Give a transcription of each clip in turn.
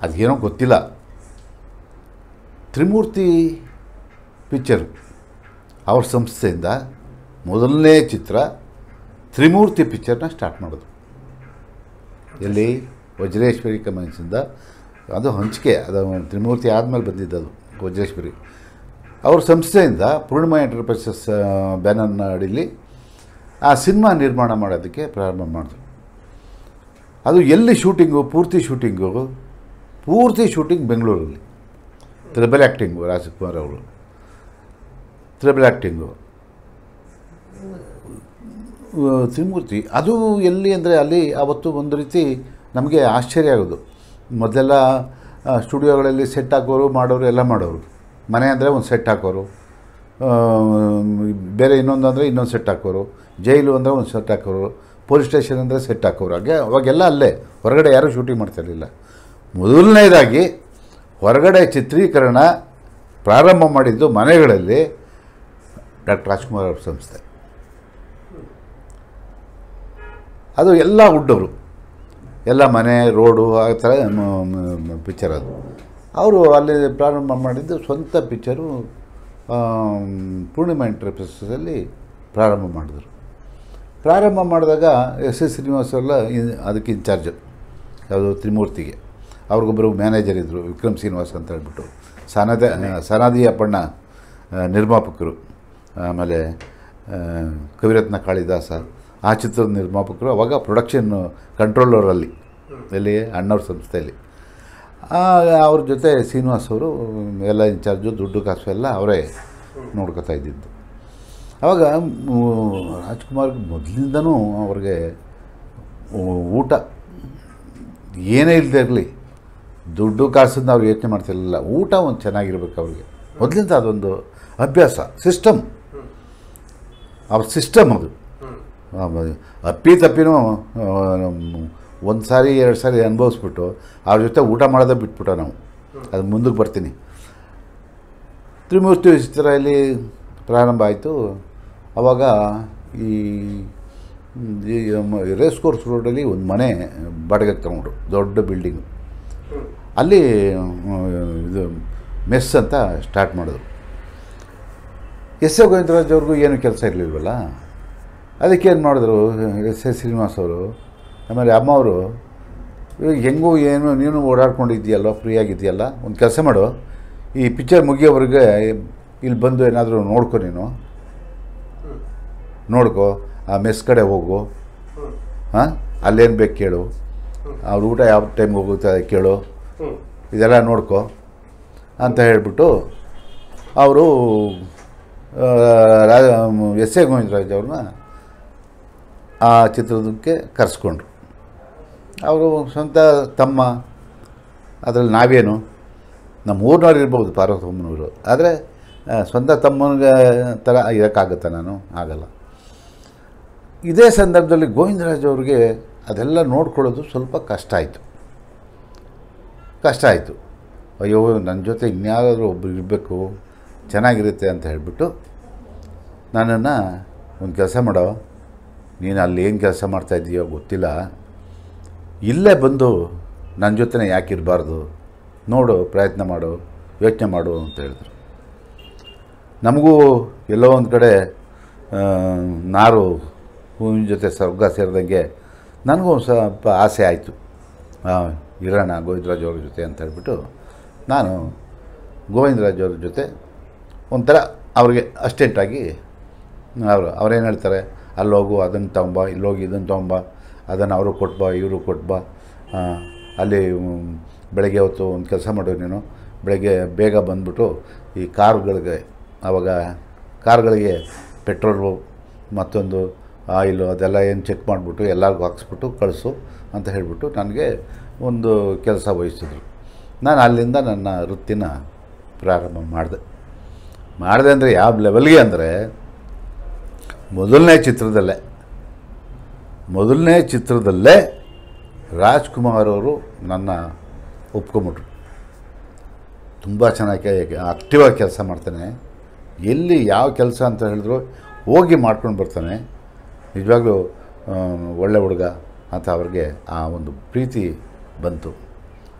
ಅದೇನೋ ಗೊತ್ತಿಲ್ಲ ತ್ರಿಮೂರ್ತಿ ಪಿಕ್ಚರು ಅವ್ರ ಸಂಸ್ಥೆಯಿಂದ ಮೊದಲನೇ ಚಿತ್ರ ತ್ರಿಮೂರ್ತಿ ಪಿಕ್ಚರ್ನ ಸ್ಟಾರ್ಟ್ ಮಾಡೋದು ಎಲ್ಲಿ ವಜ್ರೇಶ್ವರಿ ಕಮೆನ್ಸಿಂದ ಅದು ಹಂಚಿಕೆ ಅದು ತ್ರಿಮೂರ್ತಿ ಆದಮೇಲೆ ಬಂದಿದ್ದದು ವಜ್ರೇಶ್ವರಿ ಅವ್ರ ಸಂಸ್ಥೆಯಿಂದ ಪೂರ್ಣಿಮಾ ಎಂಟರ್ಪ್ರೈಸಸ್ ಬ್ಯಾನರ್ನ ಅಡಿಲಿ ಆ ಸಿನಿಮಾ ನಿರ್ಮಾಣ ಮಾಡೋದಕ್ಕೆ ಪ್ರಾರಂಭ ಮಾಡಿದ್ರು ಅದು ಎಲ್ಲಿ ಶೂಟಿಂಗು ಪೂರ್ತಿ ಶೂಟಿಂಗು ಪೂರ್ತಿ ಶೂಟಿಂಗ್ ಬೆಂಗಳೂರಲ್ಲಿ ತ್ರಿಬಲ್ ಆ್ಯಕ್ಟಿಂಗು ರಾಜಕುಮಾರ್ ಅವರು ತ್ರಿಬಲ್ ಆ್ಯಕ್ಟಿಂಗು ತ್ರಿಮೂರ್ತಿ ಅದು ಎಲ್ಲಿ ಅಂದರೆ ಅಲ್ಲಿ ಆವತ್ತು ಒಂದು ರೀತಿ ನಮಗೆ ಆಶ್ಚರ್ಯ ಆಗೋದು ಮೊದಲೆಲ್ಲ ಆ, ಸ್ಟುಡಿಯೋಗಳಲ್ಲಿ ಸೆಟ್ ಹಾಕೋರು ಮಾಡೋರು ಎಲ್ಲ ಮಾಡೋರು ಮನೆ ಅಂದರೆ ಒಂದು ಸೆಟ್ ಹಾಕೋರು ಆ, ಬೇರೆ ಇನ್ನೊಂದು ಅಂದರೆ ಇನ್ನೊಂದು ಸೆಟ್ ಹಾಕೋರು ಜೈಲು ಅಂದರೆ ಒಂದು ಸೆಟ್ ಹಾಕೋರು ಪೊಲೀಸ್ ಸ್ಟೇಷನ್ ಅಂದರೆ ಸೆಟ್ ಹಾಕೋರು ಹಾಗೆ ಅವಾಗೆಲ್ಲ ಅಲ್ಲೇ ಹೊರಗಡೆ ಯಾರೂ ಶೂಟಿಂಗ್ ಮಾಡ್ತಿರಲಿಲ್ಲ ಮೊದಲನೇದಾಗಿ ಹೊರಗಡೆ ಚಿತ್ರೀಕರಣ ಪ್ರಾರಂಭ ಮಾಡಿದ್ದು ಮನೆಗಳಲ್ಲಿ ಡಾಕ್ಟರ್ ರಾಜ್ಕುಮಾರ್ ಅವ್ರ ಸಂಸ್ಥೆ ಅದು ಎಲ್ಲ ಉಡ್ಡವರು ಎಲ್ಲ ಮನೆ ರೋಡು ಆ ಥರ ಪಿಕ್ಚರ್ ಅದು ಅವರು ಅಲ್ಲಿ ಪ್ರಾರಂಭ ಮಾಡಿದ್ದು ಸ್ವಂತ ಪಿಕ್ಚರು ಪೂರ್ಣಿಮಾ ಎಂಟರ್ಪ್ರೈಸಲ್ಲಿ ಪ್ರಾರಂಭ ಮಾಡಿದ್ರು ಪ್ರಾರಂಭ ಮಾಡಿದಾಗ ಎಸ್ ಎಸ್ ಶ್ರೀನಿವಾಸ್ ಎಲ್ಲ ಇನ್- ಅದಕ್ಕೆ ಇನ್ಚಾರ್ಜ್ ಯಾವುದು ತ್ರಿಮೂರ್ತಿಗೆ ಅವ್ರಿಗೊಬ್ಬರು ಮ್ಯಾನೇಜರ್ ಇದ್ದರು ವಿಕ್ರಮ್ ಶ್ರೀನಿವಾಸ್ ಅಂತ ಹೇಳ್ಬಿಟ್ಟು ಸನದ ಸನಾದಿ ಅಪ್ಪಣ್ಣ ಆ, ನಿರ್ಮಾಪಕರು ಆಮೇಲೆ ಆ, ಕವಿರತ್ನ ಕಾಳಿದಾಸ ಆ ಚಿತ್ರದ ನಿರ್ಮಾಪಕರು ಅವಾಗ ಪ್ರೊಡಕ್ಷನ್ ಕಂಟ್ರೋಲರಲ್ಲಿ ಎಲ್ಲಿ ಅಣ್ಣವ್ರ ಸಂಸ್ಥೆಯಲ್ಲಿ ಆ, ಅವ್ರ ಜೊತೆ ಶ್ರೀನಿವಾಸ್ ಅವರು ಎಲ್ಲ ಇನ್ಚಾರ್ಜು ದುಡ್ಡು ಕಾಸು ಎಲ್ಲ ಅವರೇ ನೋಡ್ಕೊತಾ ಇದ್ದಿದ್ದು ಆವಾಗ ಮ್, ರಾಜ್ಕುಮಾರ್ ಮೊದಲಿಂದನೂ ಅವ್ರಿಗೆ ಊ- ಊಟ ಏನೇ ಇಲ್ಲದೆ ಇರಲಿ ದುಡ್ಡು ಕಾಸನ್ನ ಅವ್ರು ಯೋಚನೆ ಮಾಡ್ತಿರಲಿಲ್ಲ ಊಟ ಒಂದು ಚೆನ್ನಾಗಿರ್ಬೇಕು ಅವ್ರಿಗೆ ಮೊದಲಿಂದ ಅದೊಂದು ಅಭ್ಯಾಸ ಸಿಸ್ಟಮ್ ಅವ್ರ ಸಿಸ್ಟಮ್ ಅದು ಆಮೇಲೆ ಅಪ್ಪಿ ತಪ್ಪಿನೂ ಒಂದು ಸಾರಿ ಎರಡು ಸಾರಿ ಅನುಭವಿಸ್ಬಿಟ್ಟು ಅವ್ರ ಜೊತೆ ಊಟ ಮಾಡೋದೇ ಬಿಟ್ಬಿಟ್ಟು ನಾವು ಅದು ಮುಂದಕ್ಕೆ ಬರ್ತೀನಿ ತ್ರಿಮೂರ್ತಿ ಚಿತ್ರ ಇಲ್ಲಿ ಪ್ರಾರಂಭ ಆಯಿತು ಆವಾಗ ಈ ಈ ಮ- ರೇಸ್ ಕೋರ್ಸ್ ರೋಡಲ್ಲಿ ಒಂದು ಮನೆ ಬಾಡಿಗೆಗೆ ತಗೊಂಡ್ರು ದೊಡ್ಡ ಬಿಲ್ಡಿಂಗು ಅಲ್ಲಿ ಆ, ಇದು ಮೆಸ್ ಅಂತ ಸ್ಟಾರ್ಟ್ ಮಾಡಿದ್ರು ಎಸ್ ಎ ಗೋವಿಂದರಾಜ್ ಅವ್ರಿಗೂ ಏನು ಕೆಲಸ ಇರಲಿಲ್ವಲ್ಲ ಅದಕ್ಕೆ ಏನು ಮಾಡಿದ್ರು ಎಸ್ ಎಸ್ ಶ್ರೀನಿವಾಸ್ ಅವರು ಆಮೇಲೆ ಅಮ್ಮ ಅವರು ಇವಾಗ ಹೆಂಗೂ ಏನು ನೀನು ಓಡಾಡ್ಕೊಂಡಿದ್ದೀಯಲ್ಲ ಫ್ರೀಯಾಗಿದೆಯಲ್ಲ ಒಂದು ಕೆಲಸ ಮಾಡು ಈ ಪಿಕ್ಚರ್ ಮುಗಿಯೋವರೆಗೆ ಇಲ್ಲಿ ಬಂದು ಏನಾದರೂ ನೋಡ್ಕೊ ನೀನು ನೋಡ್ಕೊ ಆ ಮೆಸ್ ಕಡೆ ಹೋಗು ಹಾಂ ಅಲ್ಲೇನು ಬೇಕು ಕೇಳು ಅವ್ರ ಊಟ ಯಾವ ಟೈಮ್ಗೆ ಹೋಗುತ್ತೆ ಅದಕ್ಕೆ ಕೇಳು ಇದೆಲ್ಲ ನೋಡ್ಕೊ ಅಂತ ಹೇಳಿಬಿಟ್ಟು ಅವರು ಎಸ್ ಎ ಗೋವಿಂದರಾಜ್ ಅವ್ರನ್ನ ಆ ಚಿತ್ರದಕ್ಕೆ ಕರೆಸ್ಕೊಂಡ್ರು ಅವರು ಸ್ವಂತ ತಮ್ಮ ಅದರಲ್ಲಿ ನಾವೇನು ನಮ್ಮ ಊರಿನವ್ರು ಇರ್ಬೋದು ಪಾರ್ವತಮ್ಮನವರು ಆದರೆ ಆ, ಸ್ವಂತ ತಮ್ಮನಿಗೆ ಥರ ಇರೋಕ್ಕಾಗುತ್ತಾ ನಾನು ಆಗಲ್ಲ ಇದೇ ಸಂದರ್ಭದಲ್ಲಿ ಗೋವಿಂದರಾಜ್ ಅವ್ರಿಗೆ ಅದೆಲ್ಲ ನೋಡ್ಕೊಳ್ಳೋದು ಸ್ವಲ್ಪ ಕಷ್ಟ ಆಯಿತು ಕಷ್ಟ ಆಯಿತು ಅಯ್ಯೋ ನನ್ನ ಜೊತೆ ಇನ್ಯಾರಾದರೂ ಒಬ್ಬರು ಇರಬೇಕು ಚೆನ್ನಾಗಿರುತ್ತೆ ಅಂತ ಹೇಳಿಬಿಟ್ಟು ನನ್ನನ್ನು ಒಂದು ಕೆಲಸ ಮಾಡೋ ನೀನು ಅಲ್ಲಿ ಏನು ಕೆಲಸ ಮಾಡ್ತಾಯಿದ್ದೀಯೋ ಗೊತ್ತಿಲ್ಲ ಇಲ್ಲೇ ಬಂದು ನನ್ನ ಜೊತೆನೇ ಯಾಕೆ ಇರಬಾರ್ದು ನೋಡು ಪ್ರಯತ್ನ ಮಾಡು ಯೋಚನೆ ಮಾಡು ಅಂತ ಹೇಳಿದ್ರು ನಮಗೂ ಎಲ್ಲೋ ಒಂದು ಕಡೆ ಆ, ನಾರು ಹೂವಿನ ಜೊತೆ ಸ್ವರ್ಗ ಸೇರಿದಂಗೆ ನನಗೂ ಒಂದು ಸ್ವಲ್ಪ ಆಸೆ ಆಯಿತು ಇರೋಣ ಗೋವಿಂದರಾಜ್ ಅವ್ರ ಜೊತೆ ಅಂತ ಹೇಳ್ಬಿಟ್ಟು ನಾನು ಗೋವಿಂದರಾಜ್ ಅವ್ರ ಜೊತೆ ಒಂಥರ ಅವ್ರಿಗೆ ಅಸ್ಟೆಂಟಾಗಿ ಅವರು ಅವ್ರೇನು ಹೇಳ್ತಾರೆ ಅಲ್ಲೋಗು ಅದನ್ನು ತಗೊಂಬ ಇಲ್ಲೋಗಿ ಇದನ್ನು ತಗೊಂಬ ಅದನ್ನು ಅವರು ಕೊಟ್ಬಾ ಇವರು ಕೊಟ್ಬಾ ಆ, ಅಲ್ಲಿ ಮ್, ಬೆಳಗ್ಗೆ ಹೊತ್ತು ಒಂದು ಕೆಲಸ ಮಾಡು ನೀನು ಬೆಳಗ್ಗೆ ಬೇಗ ಬಂದ್ಬಿಟ್ಟು ಈ ಕಾರ್ಗಳಿಗೆ ಆವಾಗ ಕಾರ್ಗಳಿಗೆ ಪೆಟ್ರೋಲು ಮತ್ತೊಂದು ಆಯಿಲು ಅದೆಲ್ಲ ಏನು ಚೆಕ್ ಮಾಡಿಬಿಟ್ಟು ಎಲ್ಲರಿಗೂ ಹಾಕ್ಸ್ಬಿಟ್ಟು ಕಳಿಸು ಅಂತ ಹೇಳಿಬಿಟ್ಟು ನನಗೆ ಒಂದು ಕೆಲಸ ವಹಿಸಿದ್ರು ನಾನು ಅಲ್ಲಿಂದ ನನ್ನ ವೃತ್ತಿನ ಪ್ರಾರಂಭ ಮಾಡಿದೆ ಮಾಡಿದೆ ಅಂದರೆ ಯಾವ ಲೆವೆಲ್ಗೆ ಅಂದರೆ ಮೊದಲನೇ ಚಿತ್ರದಲ್ಲೇ ಮೊದಲನೇ ಚಿತ್ರದಲ್ಲೇ ರಾಜ್ಕುಮಾರ್ ಅವರು ನನ್ನ ಒಪ್ಕೊಂಬಿಟ್ರು ತುಂಬ ಚೆನ್ನಾಗಿ ಆಕ್ಟಿವಾಗಿ ಕೆಲಸ ಮಾಡ್ತಾನೆ ಎಲ್ಲಿ ಯಾವ ಕೆಲಸ ಅಂತ ಹೇಳಿದ್ರು ಹೋಗಿ ಮಾಡ್ಕೊಂಡು ಬರ್ತಾನೆ ನಿಜವಾಗ್ಲೂ ಆ, ಒಳ್ಳೆ ಹುಡುಗ ಅಂತ ಅವ್ರಿಗೆ ಆ ಒಂದು ಪ್ರೀತಿ ಬಂತು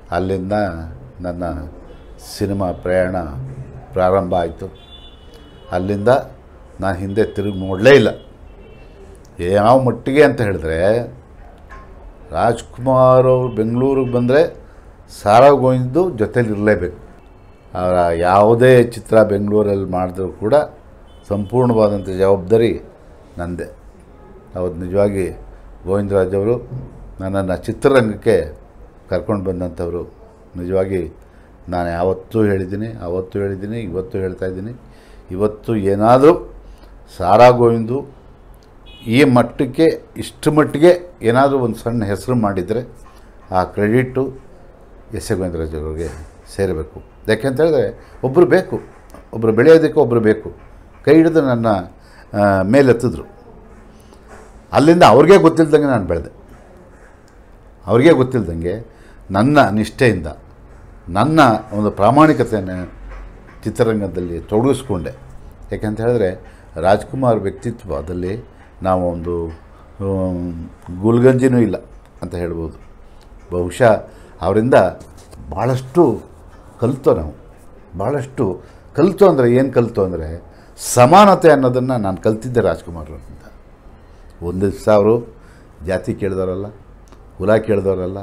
ಅಲ್ಲಿಂದ ನನ್ನ ಸಿನಿಮಾ ಪ್ರಯಾಣ ಪ್ರಾರಂಭ ಆಯಿತು ಅಲ್ಲಿಂದ ನಾನು ಹಿಂದೆ ತಿರುಗಿ ನೋಡಲೇ ಇಲ್ಲ ಯಾವ ಮಟ್ಟಿಗೆ ಅಂತ ಹೇಳಿದ್ರೆ ರಾಜ್ಕುಮಾರ್ ಅವರು ಬೆಂಗಳೂರಿಗೆ ಬಂದರೆ ಸಾರಾ ಗೋವಿಂದು ಜೊತೇಲಿ ಇರಲೇಬೇಕು ಅವರ ಯಾವುದೇ ಚಿತ್ರ ಬೆಂಗಳೂರಲ್ಲಿ ಮಾಡಿದ್ರು ಕೂಡ ಸಂಪೂರ್ಣವಾದಂಥ ಜವಾಬ್ದಾರಿ ನಂದೇ ಅವತ್ತು ನಿಜವಾಗಿ ಗೋವಿಂದರಾಜ್ ಅವರು ನನ್ನನ್ನು ಚಿತ್ರರಂಗಕ್ಕೆ ಕರ್ಕೊಂಡು ಬಂದಂಥವರು ನಿಜವಾಗಿ ನಾನು ಯಾವತ್ತೂ ಹೇಳಿದ್ದೀನಿ ಅವತ್ತು ಹೇಳಿದ್ದೀನಿ ಇವತ್ತು ಹೇಳ್ತಾ ಇದ್ದೀನಿ ಇವತ್ತು ಏನಾದರೂ ಸಾರಾ ಗೋವಿಂದು ಈ ಮಟ್ಟಕ್ಕೆ ಇಷ್ಟು ಮಟ್ಟಿಗೆ ಏನಾದರೂ ಒಂದು ಸಣ್ಣ ಹೆಸರು ಮಾಡಿದರೆ ಆ ಕ್ರೆಡಿಟ್ಟು ಎಸ್ ಎ ಗೋವಿಂದರಾಜ್ ಅವರಿಗೆ ಸೇರಬೇಕು ಯಾಕೆಂತ ಹೇಳಿದ್ರೆ ಒಬ್ಬರು ಬೇಕು ಒಬ್ಬರು ಬೆಳೆಯೋದಕ್ಕೆ ಒಬ್ಬರು ಬೇಕು ಕೈ ಹಿಡಿದು ನನ್ನ ಆ, ಮೇಲೆತ್ತಿದ್ರು ಅಲ್ಲಿಂದ ಅವ್ರಿಗೆ ಗೊತ್ತಿಲ್ದಂಗೆ ನಾನು ಬೆಳೆದೆ ಅವ್ರಿಗೆ ಗೊತ್ತಿಲ್ದಂಗೆ ನನ್ನ ನಿಷ್ಠೆಯಿಂದ ನನ್ನ ಒಂದು ಪ್ರಾಮಾಣಿಕತೆಯನ್ನು ಚಿತ್ರರಂಗದಲ್ಲಿ ತೊಡಗಿಸ್ಕೊಂಡೆ ಯಾಕೆಂತ ಹೇಳಿದ್ರೆ ರಾಜ್ಕುಮಾರ್ ವ್ಯಕ್ತಿತ್ವದಲ್ಲಿ ನಾವು ಒಂದು ಆಮ್, ಗುಲ್ಗಂಜಿನೂ ಇಲ್ಲ ಅಂತ ಹೇಳ್ಬೋದು ಬಹುಶಃ ಅವರಿಂದ ಭಾಳಷ್ಟು ಕಲಿತೋ ನಾವು ಭಾಳಷ್ಟು ಕಲಿತು ಅಂದರೆ ಏನು ಕಲಿತು ಅಂದರೆ ಸಮಾನತೆ ಅನ್ನೋದನ್ನು ನಾನು ಕಲ್ತಿದ್ದೆ ರಾಜ್ಕುಮಾರ್ ಅವರಿಂದ ಒಂದು ದಿವಸ ಅವರು ಜಾತಿ ಕೇಳಿದವರಲ್ಲ ಕುಲ ಕೇಳಿದವರಲ್ಲ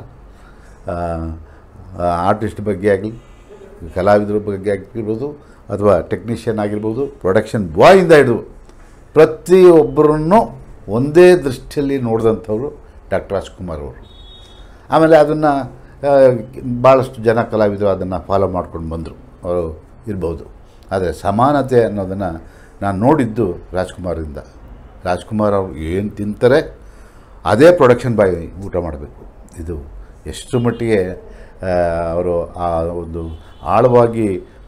ಆರ್ಟಿಸ್ಟ್ ಬಗ್ಗೆ ಆಗಲಿ ಕಲಾವಿದರ ಬಗ್ಗೆ ಆಗಿರ್ಬೋದು ಅಥವಾ ಟೆಕ್ನಿಷಿಯನ್ ಆಗಿರ್ಬೋದು ಪ್ರೊಡಕ್ಷನ್ ಬಾಯಿಂದ ಹಿಡಿದು ಪ್ರತಿಯೊಬ್ಬರನ್ನು ಒಂದೇ ದೃಷ್ಟಿಯಲ್ಲಿ ನೋಡಿದಂಥವ್ರು ಡಾಕ್ಟರ್ ರಾಜ್ಕುಮಾರ್ ಅವರು ಆಮೇಲೆ ಅದನ್ನು ಭಾಳಷ್ಟು ಜನ ಕಲಾವಿದರು ಅದನ್ನು ಫಾಲೋ ಮಾಡ್ಕೊಂಡು ಬಂದರು ಅವರು ಇರ್ಬೋದು ಆದರೆ ಸಮಾನತೆ ಅನ್ನೋದನ್ನು ನಾನು ನೋಡಿದ್ದು ರಾಜ್ಕುಮಾರಿಂದ ರಾಜ್ಕುಮಾರ್ ಅವ್ರು ಏನು ತಿಂತಾರೆ ಅದೇ ಪ್ರೊಡಕ್ಷನ್ ಬಾಯ್ ಊಟ ಮಾಡಬೇಕು ಇದು ಎಷ್ಟು ಮಟ್ಟಿಗೆ ಆ, ಅವರು ಆ ಒಂದು ಆಳವಾಗಿ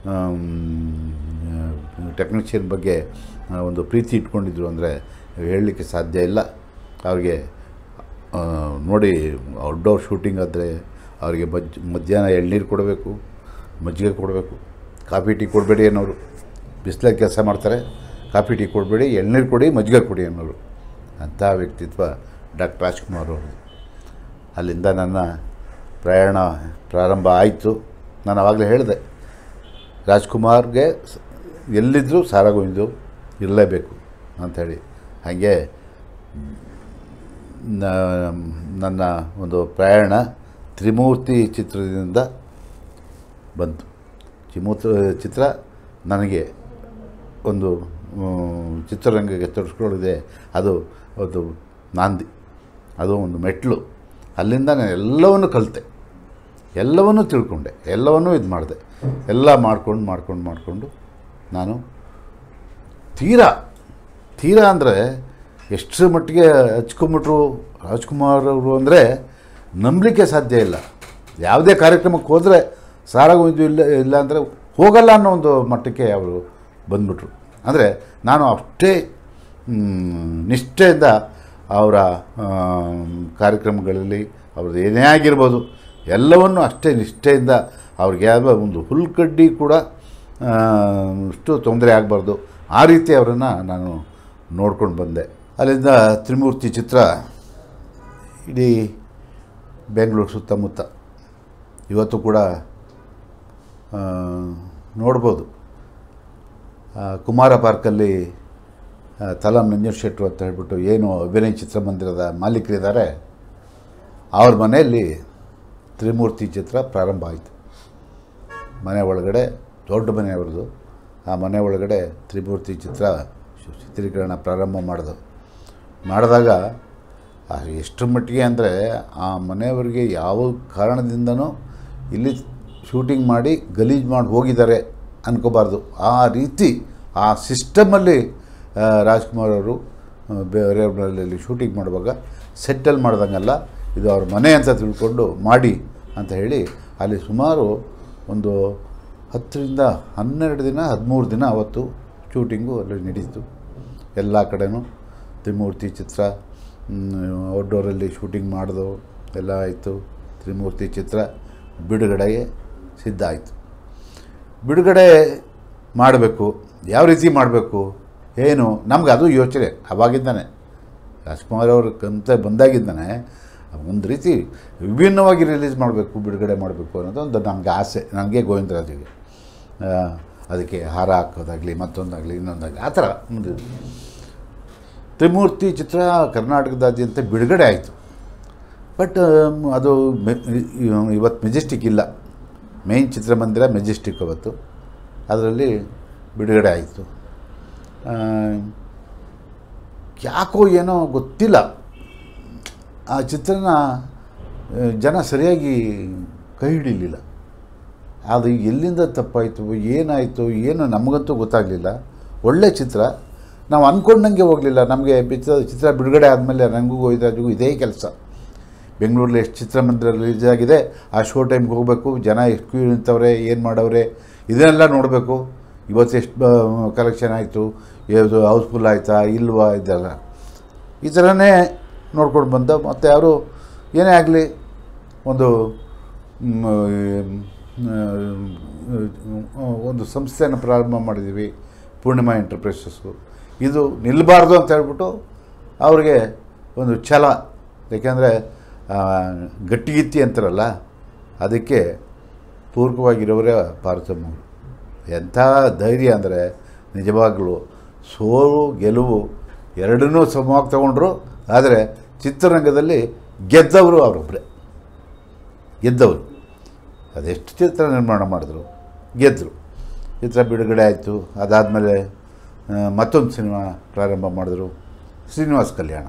ಟೆಕ್ನಿಷಿಯನ್ ಬಗ್ಗೆ ಆ, ಒಂದು ಪ್ರೀತಿ ಇಟ್ಕೊಂಡಿದ್ರು ಅಂದರೆ ಹೇಳಲಿಕ್ಕೆ ಸಾಧ್ಯ ಇಲ್ಲ ಅವ್ರಿಗೆ ಆ, ನೋಡಿ ಔಟ್ಡೋರ್ ಶೂಟಿಂಗ್ ಆದರೆ ಅವರಿಗೆ ಮಜ್ ಮಧ್ಯಾಹ್ನ ಎಳ್ನೀರು ಕೊಡಬೇಕು ಮಜ್ಜಿಗೆ ಕೊಡಬೇಕು ಕಾಫಿ ಟೀ ಕೊಡಬೇಡಿ ಅನ್ನೋರು ಬಿಸಿಲಾಗ ಕೆಲಸ ಮಾಡ್ತಾರೆ ಕಾಫಿ ಟೀ ಕೊಡಬೇಡಿ ಎಳ್ನೀರು ಕೊಡಿ ಮಜ್ಜಿಗೆ ಕೊಡಿ ಅನ್ನೋರು ಅಂಥ ವ್ಯಕ್ತಿತ್ವ ಡಾಕ್ಟರ್ ರಾಜ್ಕುಮಾರ್ ಅವರು ಅಲ್ಲಿಂದ ನನ್ನ ಪ್ರಯಾಣ ಪ್ರಾರಂಭ ಆಯಿತು ನಾನು ಆವಾಗಲೇ ಹೇಳಿದೆ ರಾಜ್ಕುಮಾರ್ಗೆ ಸ್- ಎಲ್ಲಿದ್ದರೂ ಸಾರಾಗೋಯ್ದು ಇರಲೇಬೇಕು ಅಂಥೇಳಿ ಹಾಗೆ ನ- ನನ್ನ ಒಂದು ಪ್ರಯಾಣ ತ್ರಿಮೂರ್ತಿ ಚಿತ್ರದಿಂದ ಬಂತು ತ್ರಿಮೂರ್ತಿ ಚಿತ್ರ ನನಗೆ ಒಂದು ಮ್, ಚಿತ್ರರಂಗಕ್ಕೆ ತೊಡಸ್ಕೊಳ್ಳಿದೆ ಅದು ಒಂದು ನಾಂದಿ ಅದು ಒಂದು ಮೆಟ್ಲು ಅಲ್ಲಿಂದ ನಾನು ಎಲ್ಲವನ್ನು ಕಲಿತೆ ಎಲ್ಲವನ್ನೂ ತಿಳ್ಕೊಂಡೆ ಎಲ್ಲವನ್ನೂ ಇದು ಮಾಡಿದೆ ಎಲ್ಲ ಮಾಡ್ಕೊಂಡು ಮಾಡ್ಕೊಂಡು ಮಾಡಿಕೊಂಡು ನಾನು ತೀರಾ ತೀರಾ ಅಂದರೆ ಎಷ್ಟರ ಮಟ್ಟಿಗೆ ಹಚ್ಕೊಂಬಿಟ್ರು ರಾಜ್ಕುಮಾರ್ ಅವರು ಅಂದರೆ ನಂಬಲಿಕ್ಕೆ ಸಾಧ್ಯ ಇಲ್ಲ ಯಾವುದೇ ಕಾರ್ಯಕ್ರಮಕ್ಕೆ ಹೋದರೆ ಸಾರಾಗೋಯ್ದು ಇಲ್ಲ ಇಲ್ಲ ಅಂದರೆ ಹೋಗಲ್ಲ ಅನ್ನೋ ಒಂದು ಮಟ್ಟಕ್ಕೆ ಅವರು ಬಂದ್ಬಿಟ್ರು ಅಂದರೆ ನಾನು ಅಷ್ಟೇ ಮ್, ನಿಷ್ಠೆಯಿಂದ ಅವರ ಆಮ್, ಕಾರ್ಯಕ್ರಮಗಳಲ್ಲಿ ಅವ್ರದ್ದು ಏನೇ ಆಗಿರ್ಬೋದು ಎಲ್ಲವನ್ನು ಅಷ್ಟೇ ನಿಷ್ಠೆಯಿಂದ ಅವ್ರಿಗೆ ಯಾವ ಒಂದು ಹುಲ್ಕಡ್ಡಿ ಕೂಡ ಆ, ಅಷ್ಟು ತೊಂದರೆ ಆಗಬಾರ್ದು ಆ ರೀತಿ ಅವರನ್ನು ನಾನು ನೋಡ್ಕೊಂಡು ಬಂದೆ ಅಲ್ಲಿಂದ ತ್ರಿಮೂರ್ತಿ ಚಿತ್ರ ಇಡೀ ಬೆಂಗಳೂರು ಸುತ್ತಮುತ್ತ ಇವತ್ತು ಕೂಡ ಆ, ನೋಡ್ಬೋದು ಆ, ಕುಮಾರ ಪಾರ್ಕಲ್ಲಿ ಆ, ತಲಂ ನಂಜೂರ್ ಶೆಟ್ರು ಅಂತ ಹೇಳ್ಬಿಟ್ಟು ಏನು ಅಭಿನಯ ಚಿತ್ರಮಂದಿರದ ಮಾಲೀಕರಿದ್ದಾರೆ ಅವ್ರ ಮನೆಯಲ್ಲಿ ತ್ರಿಮೂರ್ತಿ ಚಿತ್ರ ಪ್ರಾರಂಭ ಆಯಿತು ಮನೆ ಒಳಗಡೆ ದೊಡ್ಡ ಮನೆ ಅವ್ರದ್ದು ಆ ಮನೆ ಒಳಗಡೆ ತ್ರಿಮೂರ್ತಿ ಚಿತ್ರ ಶು- ಚಿತ್ರೀಕರಣ ಪ್ರಾರಂಭ ಮಾಡಿದ್ರು ಮಾಡಿದಾಗ ಆ ಎಷ್ಟು ಮಟ್ಟಿಗೆ ಅಂದರೆ ಆ ಮನೆಯವರಿಗೆ ಯಾವ ಕಾರಣದಿಂದನೂ ಇಲ್ಲಿ ಶೂಟಿಂಗ್ ಮಾಡಿ ಗಲೀಜು ಮಾಡಿ ಹೋಗಿದ್ದಾರೆ ಅನ್ಕೋಬಾರ್ದು ಆ ರೀತಿ ಆ ಸಿಸ್ಟಮಲ್ಲಿ ಆ, ರಾಜ್ಕುಮಾರ್ ಅವರು ಆ, ಬೇರೆಯವರಲ್ಲಿ ಶೂಟಿಂಗ್ ಮಾಡುವಾಗ ಸೆಟ್ಟಲ್ ಮಾಡ್ದಂಗಲ್ಲ ಇದು ಅವ್ರ ಮನೆ ಅಂತ ತಿಳ್ಕೊಂಡು ಮಾಡಿ ಅಂತ ಹೇಳಿ ಅಲ್ಲಿ ಸುಮಾರು ಒಂದು ಹತ್ತರಿಂದ ಹನ್ನೆರಡು ದಿನ ಹದಿಮೂರು ದಿನ ಅವತ್ತು ಶೂಟಿಂಗು ಅಲ್ಲಿ ನಡೀತು ಎಲ್ಲ ಕಡೆನೂ ತ್ರಿಮೂರ್ತಿ ಚಿತ್ರ ಔಟ್ಡೋರಲ್ಲಿ ಶೂಟಿಂಗ್ ಮಾಡಿದವು ಎಲ್ಲ ಆಯಿತು ತ್ರಿಮೂರ್ತಿ ಚಿತ್ರ ಬಿಡುಗಡೆಗೆ ಸಿದ್ಧ ಆಯಿತು ಬಿಡುಗಡೆ ಮಾಡಬೇಕು ಯಾವ ರೀತಿ ಮಾಡಬೇಕು ಏನು ನಮ್ಗೆ ಅದು ಯೋಚನೆ ಅವಾಗಿದ್ದಾನೆ ರಾಜ್ಕುಮಾರ್ ಅವರು ಕಂತ ಬಂದಾಗಿದ್ದಾನೆ ಒಂದು ರೀತಿ ವಿಭಿನ್ನವಾಗಿ ರಿಲೀಸ್ ಮಾಡಬೇಕು ಬಿಡುಗಡೆ ಮಾಡಬೇಕು ಅನ್ನೋದು ಒಂದು ನಮಗೆ ಆಸೆ ನನಗೆ ಗೋವಿಂದರಾಜಿಗೆ ಆ, ಅದಕ್ಕೆ ಹಾರ ಹಾಕೋದಾಗಲಿ ಮತ್ತೊಂದಾಗಲಿ ಇನ್ನೊಂದಾಗಲಿ ಆ ಥರ ಒಂದು ತ್ರಿಮೂರ್ತಿ ಚಿತ್ರ ಕರ್ನಾಟಕದಾದ್ಯಂತ ಬಿಡುಗಡೆ ಆಯಿತು ಬಟ್ ಅದು ಮೆ- ಇ- ಇವತ್ತು ಮೆಜೆಸ್ಟಿಕ್ ಇಲ್ಲ ಮೇಯ್ನ್ ಚಿತ್ರಮಂದಿರ ಮೆಜೆಸ್ಟಿಕ್ ಅವತ್ತು ಅದರಲ್ಲಿ ಬಿಡುಗಡೆ ಆಯಿತು ಆ, ಯಾಕೋ ಏನೋ ಗೊತ್ತಿಲ್ಲ ಆ ಚಿತ್ರನ ಆ, ಜನ ಸರಿಯಾಗಿ ಕೈ ಹಿಡಿಲಿಲ್ಲ ಅದು ಎಲ್ಲಿಂದ ತಪ್ಪಾಯಿತು ಏನಾಯಿತು ಏನು ನಮಗಂತೂ ಗೊತ್ತಾಗಲಿಲ್ಲ ಒಳ್ಳೆ ಚಿತ್ರ ನಾವು ಅಂದ್ಕೊಂಡಂಗೆ ಹೋಗಲಿಲ್ಲ ನಮಗೆ ಚಿತ್ರ ಚಿತ್ರ ಬಿಡುಗಡೆ ಆದಮೇಲೆ ನನಗೂ ಗೋವಿಂದರಾಜುಗೂ ಇದೇ ಕೆಲಸ ಬೆಂಗಳೂರಲ್ಲಿ ಎಷ್ಟು ಚಿತ್ರಮಂದಿರ ರಿಲೀಸ್ ಆಗಿದೆ ಆ ಶೋ ಟೈಮ್ಗೆ ಹೋಗಬೇಕು ಜನ ಎಷ್ಟು ಕ್ಯೂ ನಿಂತವ್ರೆ ಏನು ಮಾಡವ್ರೆ ಇದನ್ನೆಲ್ಲ ನೋಡಬೇಕು ಇವತ್ತು ಎಷ್ಟು ಕಲೆಕ್ಷನ್ ಆಯಿತು ಇದು ಹೌಸ್ಫುಲ್ ಆಯಿತಾ ಇಲ್ವಾ ಇದೆಲ್ಲ ಈ ಥರನೇ ನೋಡ್ಕೊಂಡು ಬಂದ ಮತ್ತು ಅವರು ಏನೇ ಆಗಲಿ ಒಂದು ಮ್, ಆ, ಒಂದು ಸಂಸ್ಥೆಯನ್ನು ಪ್ರಾರಂಭ ಮಾಡಿದ್ದೀವಿ ಪೂರ್ಣಿಮಾ ಎಂಟರ್ಪ್ರೈಸಸ್ಸು ಇದು ನಿಲ್ಲಬಾರ್ದು ಅಂತ ಹೇಳ್ಬಿಟ್ಟು ಅವ್ರಿಗೆ ಒಂದು ಛಲ ಯಾಕೆಂದರೆ ಗಟ್ಟಿಗಿತ್ತಿ ಅಂತಾರಲ್ಲ ಅದಕ್ಕೆ ಪೂರಕವಾಗಿರೋರೇ ಪಾರ್ವತಮ್ಮವರು ಎಂಥ ಧೈರ್ಯ ಅಂದರೆ ನಿಜವಾಗ್ಲೂ ಸೋಲು ಗೆಲುವು ಎರಡನ್ನೂ ಸಮವಾಗಿ ತಗೊಂಡ್ರು ಆದರೆ ಚಿತ್ರರಂಗದಲ್ಲಿ ಗೆದ್ದವರು ಅವರೊಬ್ಬರೇ ಗೆದ್ದವರು ಅದೆಷ್ಟು ಚಿತ್ರ ನಿರ್ಮಾಣ ಮಾಡಿದ್ರು ಗೆದ್ದರು ಚಿತ್ರ ಬಿಡುಗಡೆ ಆಯಿತು ಅದಾದಮೇಲೆ ಮತ್ತೊಂದು ಸಿನಿಮಾ ಪ್ರಾರಂಭ ಮಾಡಿದ್ರು ಶ್ರೀನಿವಾಸ್ ಕಲ್ಯಾಣ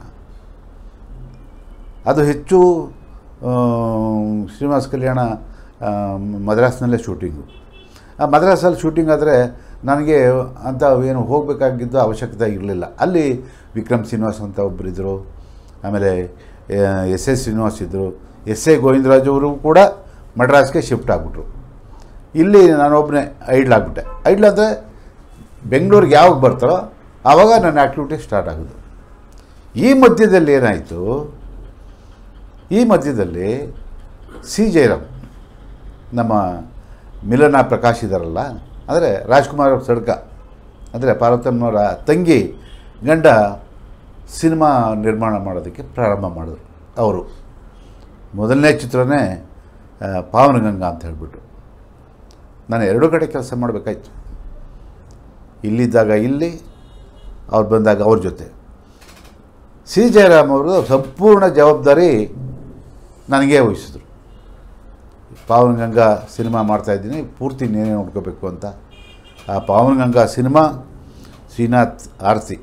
ಅದು ಹೆಚ್ಚು ಆ, ಶ್ರೀನಿವಾಸ್ ಕಲ್ಯಾಣ ಆ, ಮದ್ರಾಸ್ನಲ್ಲೇ ಶೂಟಿಂಗು ಆ ಮದ್ರಾಸಲ್ಲಿ ಶೂಟಿಂಗ್ ಆದರೆ ನನಗೆ ಅಂತ ಏನು ಹೋಗಬೇಕಾಗಿದ್ದು ಅವಶ್ಯಕತೆ ಇರಲಿಲ್ಲ ಅಲ್ಲಿ ವಿಕ್ರಮ್ ಶ್ರೀನಿವಾಸ್ ಅಂತ ಒಬ್ಬರಿದ್ದರು ಆಮೇಲೆ ಎಸ್ ಎಸ್ ಶ್ರೀನಿವಾಸ್ ಇದ್ದರು ಎಸ್ ಎ ಗೋವಿಂದರಾಜ್ ಅವರು ಕೂಡ ಮಡ್ರಾಸ್ಗೆ ಶಿಫ್ಟ್ ಆಗಿಬಿಟ್ರು ಇಲ್ಲಿ ನಾನೊಬ್ಬನೇ ಐಡ್ಲಾಗ್ಬಿಟ್ಟೆ ಐಡ್ಲಾದರೆ ಬೆಂಗಳೂರಿಗೆ ಯಾವಾಗ ಬರ್ತಾರೋ ಆವಾಗ ನನ್ನ ಆ್ಯಕ್ಟಿವಿಟಿ ಸ್ಟಾರ್ಟ್ ಆಗೋದು ಈ ಮಧ್ಯದಲ್ಲಿ ಏನಾಯಿತು ಈ ಮಧ್ಯದಲ್ಲಿ ಸಿ ಜಯರಾಮ್ ನಮ್ಮ ಮಿಲನ ಪ್ರಕಾಶ್ ಇದ್ದಾರಲ್ಲ ಅಂದರೆ ರಾಜ್ಕುಮಾರ್ ಅವ್ರ ಸಡ್ಕ ಅಂದರೆ ಪಾರ್ವತಮ್ಮನವರ ತಂಗಿ ಗಂಡ ಸಿನಿಮಾ ನಿರ್ಮಾಣ ಮಾಡೋದಕ್ಕೆ ಪ್ರಾರಂಭ ಮಾಡಿದ್ರು ಅವರು ಮೊದಲನೇ ಚಿತ್ರನೇ ಆ, ಪಾವನಗಂಗಾ ಅಂತ ಹೇಳಿಬಿಟ್ಟು ನಾನು ಎರಡೂ ಕಡೆ ಕೆಲಸ ಮಾಡಬೇಕಾಯ್ತು ಇಲ್ಲಿದ್ದಾಗ ಇಲ್ಲಿ ಅವ್ರು ಬಂದಾಗ ಅವ್ರ ಜೊತೆ ಸಿ ಜಯರಾಮ್ ಅವರು ಸಂಪೂರ್ಣ ಜವಾಬ್ದಾರಿ ನನಗೇ ವಹಿಸಿದ್ರು ಪಾವನಗಂಗಾ ಸಿನಿಮಾ ಮಾಡ್ತಾಯಿದ್ದೀನಿ ಪೂರ್ತಿ ನೀನೇ ನೋಡ್ಕೋಬೇಕು ಅಂತ ಆ ಪಾವನಗಂಗಾ ಸಿನಿಮಾ ಶ್ರೀನಾಥ್ ಆರ್ತಿ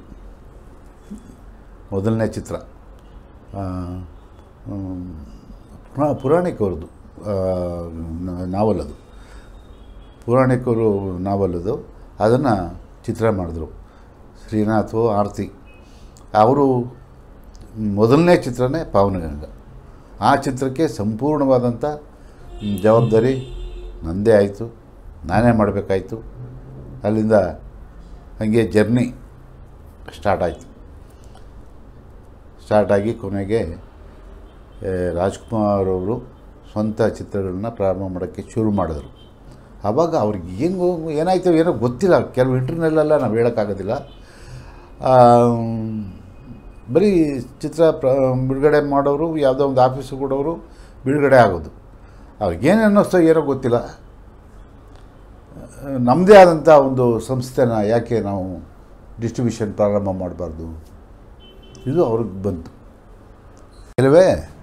ಮೊದಲನೇ ಚಿತ್ರ ಆ, ಹ್ಮ್, ಪುರಾ- ಪುರಾಣಿಕ್ ಅವ್ರದ್ದು ನಾವಲ್ ಅದು ಪುರಾಣಿಕರು ನಾವಲ್ ಅದು ಅದನ್ನು ಚಿತ್ರ ಮಾಡಿದ್ರು ಶ್ರೀನಾಥು ಆರ್ತಿ ಅವರು ಮೊದಲನೇ ಚಿತ್ರನೇ ಪಾವನಗಂಗಾ ಆ ಚಿತ್ರಕ್ಕೆ ಸಂಪೂರ್ಣವಾದಂಥ ಮ್, ಜವಾಬ್ದಾರಿ ನಂದೇ ಆಯಿತು ನಾನೇ ಮಾಡಬೇಕಾಯ್ತು ಅಲ್ಲಿಂದ ಹಾಗೆ ಜರ್ನಿ ಸ್ಟಾರ್ಟ್ ಆಯಿತು ಸ್ಟಾರ್ಟಾಗಿ ಕೊನೆಗೆ ಆ, ರಾಜ್ಕುಮಾರ್ ಅವರು ಸ್ವಂತ ಚಿತ್ರಗಳನ್ನ ಪ್ರಾರಂಭ ಮಾಡೋಕ್ಕೆ ಶುರು ಮಾಡಿದ್ರು ಆವಾಗ ಅವ್ರಿಗೆ ಹೆಂಗೋ ಏನಾಯ್ತು ಏನೋ ಗೊತ್ತಿಲ್ಲ ಕೆಲವು ಇಂಟರ್ನಲ್ಲೆಲ್ಲ ನಾವು ಹೇಳೋಕ್ಕಾಗೋದಿಲ್ಲ ಆ, ಬರೀ ಚಿತ್ರ ಪ್ರ ಬಿಡುಗಡೆ ಮಾಡೋರು ಯಾವುದೋ ಒಂದು ಆಫೀಸು ಕೊಡೋರು ಬಿಡುಗಡೆ ಆಗೋದು ಅವ್ರಿಗೇನು ಅನ್ನಿಸ್ತೋ ಏನೋ ಗೊತ್ತಿಲ್ಲ ನಮ್ಮದೇ ಆದಂಥ ಒಂದು ಸಂಸ್ಥೆನ ಯಾಕೆ ನಾವು ಡಿಸ್ಟ್ರಿಬ್ಯೂಷನ್ ಪ್ರಾರಂಭ ಮಾಡಬಾರ್ದು ಇದು ಅವ್ರಿಗೆ ಬಂತು ಕೆಲವೇ